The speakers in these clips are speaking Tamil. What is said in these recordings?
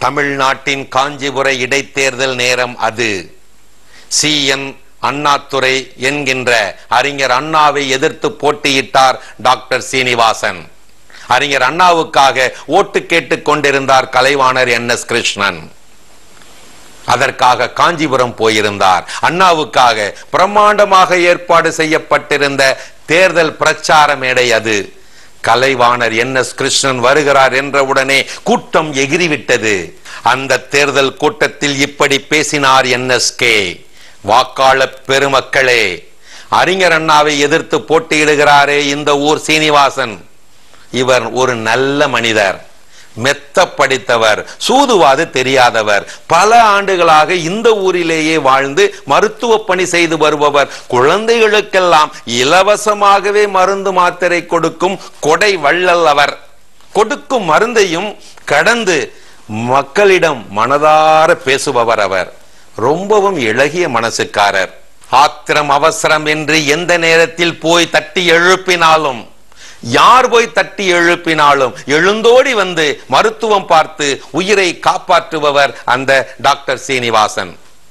தமிழ்நாட்டின் காஞ்சிபுர இடைத்தேர்தல் நேரம் அது சி என் அண்ணாதுரை என்கின்ற அறிஞர் அண்ணாவை எதிர்த்து போட்டியிட்டார் டாக்டர் சீனிவாசன் அறிஞர் அண்ணாவுக்காக ஓட்டு கேட்டுக் கொண்டிருந்தார் கலைவாணர் என் எஸ் கிருஷ்ணன் அதற்காக காஞ்சிபுரம் போயிருந்தார் அண்ணாவுக்காக பிரம்மாண்டமாக ஏற்பாடு செய்யப்பட்டிருந்த தேர்தல் பிரச்சார மேடை அது கலைவாணர் என் எஸ் கிருஷ்ணன் வருகிறார் என்றவுடனே கூட்டம் எகிரிவிட்டது அந்த தேர்தல் கூட்டத்தில் இப்படி பேசினார் என்எஸ்கே வாக்காளர் பெருமக்களே அறிஞர் அண்ணாவை எதிர்த்து போட்டியிடுகிறாரே இந்த ஊர் சீனிவாசன் இவர் ஒரு நல்ல மனிதர் மெத்த படித்தவர் சூதுவாது தெரியாதவர் பல ஆண்டுகளாக இந்த ஊரிலேயே வாழ்ந்து மருத்துவ பணி செய்து வருபவர் குழந்தைகளுக்கெல்லாம் இலவசமாகவே மருந்து மாத்திரை கொடுக்கும் கொடை வள்ளல் அவர் கொடுக்கும் மருந்தையும் கடந்து மக்களிடம் மனதார பேசுபவர் அவர் ரொம்பவும் இளகிய மனசுக்காரர் ஆத்திரம் அவசரம் என்று எந்த நேரத்தில் போய் தட்டி எழுப்பினாலும் யார் போய் தட்டி எழுப்பினாலும் எழுந்தோடி வந்து மருத்துவம் பார்த்து உயிரை காப்பாற்றுபவர் அந்த டாக்டர் சீனிவாசன்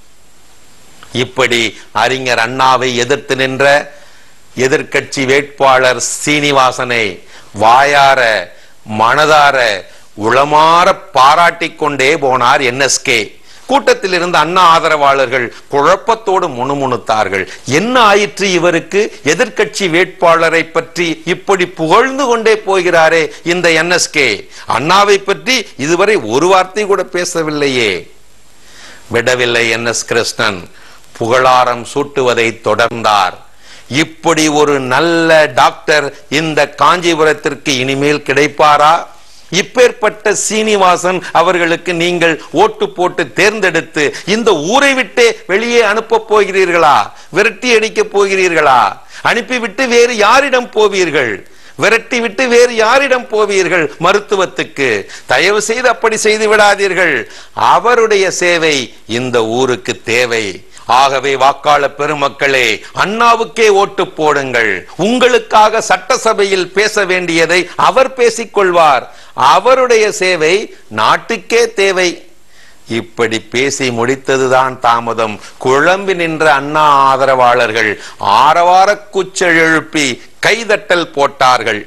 இப்படி அறிஞர் அண்ணாவை எதிர்த்து நின்ற எதிர்க்கட்சி வேட்பாளர் சீனிவாசனை வாயார மனதார உளமாற பாராட்டிக் கொண்டே போனார் என்எஸ்கே கூட்டத்தில் இருந்த அண்ணா ஆதரவாளர்கள் குழப்பத்தோடு முணுமுணுத்தார்கள் என்ன ஆயிற்று இவருக்கு எதிர்க்கட்சி வேட்பாளரை பற்றி இப்படி புகழ்ந்து கொண்டே போகிறாரே இந்த என்எஸ்கே அண்ணாவை பற்றி இதுவரை ஒரு வார்த்தை கூட பேசவில்லையே விடவில்லை என் எஸ் கிருஷ்ணன் புகழாரம் சூட்டுவதை தொடர்ந்தார் இப்படி ஒரு நல்ல டாக்டர் இந்த காஞ்சிபுரத்திற்கு இனிமேல் கிடைப்பாரா இப்பேற்பட்ட சீனிவாசன் அவர்களுக்கு நீங்கள் ஓட்டு போட்டு தேர்ந்தெடுத்து இந்த ஊரை விட்டே வெளியே அனுப்ப போகிறீர்களா விரட்டி அடிக்க போகிறீர்களா அனுப்பிவிட்டு வேறு யாரிடம் போவீர்கள் விரட்டி விட்டு வேறு யாரிடம் போவீர்கள் மருத்துவத்துக்கு தயவு செய்து அப்படி செய்து விடாதீர்கள் அவருடைய சேவை இந்த ஊருக்கு தேவை ஆகவே வாக்காளர் பெருமக்களே அண்ணாவுக்கே ஓட்டு போடுங்கள் உங்களுக்காக சட்டசபையில் பேச வேண்டியதை அவர் பேசிக் கொள்வார் அவருடைய சேவை நாட்டுக்கே தேவை இப்படி பேசி முடித்ததுதான் தாமதம் குழம்பி நின்ற அண்ணா ஆதரவாளர்கள் ஆரவார கூச்சல் எழுப்பி கைதட்டல் போட்டார்கள்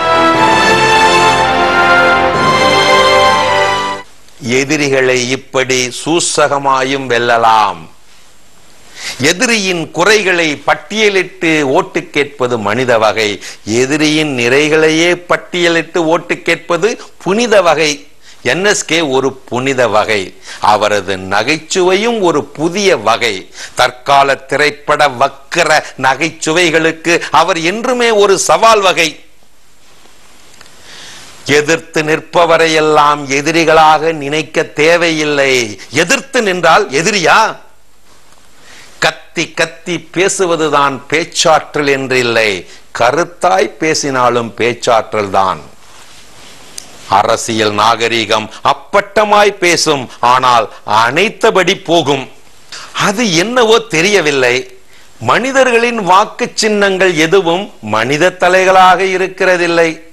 எதிரிகளை இப்படி சூசகமாயும் வெல்லலாம் எதிரியின் குறைகளை பட்டியலிட்டு ஓட்டு கேட்பது மனித வகை எதிரியின் நிறைகளையே பட்டியலிட்டு ஓட்டு கேட்பது புனித வகை என்எஸ்கே ஒரு புனித வகை அவரது நகைச்சுவையும் ஒரு புதிய வகை தற்கால திரைப்பட வக்கர நகைச்சுவைகளுக்கு அவர் என்றுமே ஒரு சவால் வகை எதிர்த்து நிற்பவரையெல்லாம் எதிரிகளாக நினைக்க தேவையில்லை எதிர்த்து நின்றால் எதிரியா கத்தி கத்தி பேசுவதுதான் பேச்சாற்றல் என்று இல்லை கருத்தாய் பேசினாலும் பேச்சாற்றல் தான் அரசியல் நாகரீகம் அப்பட்டமாய் பேசும் ஆனால் அனைத்தபடி போகும் அது என்னவோ தெரியவில்லை மனிதர்களின் வாக்கு சின்னங்கள் எதுவும் மனித தலைகளாக இருக்கிறதில்லை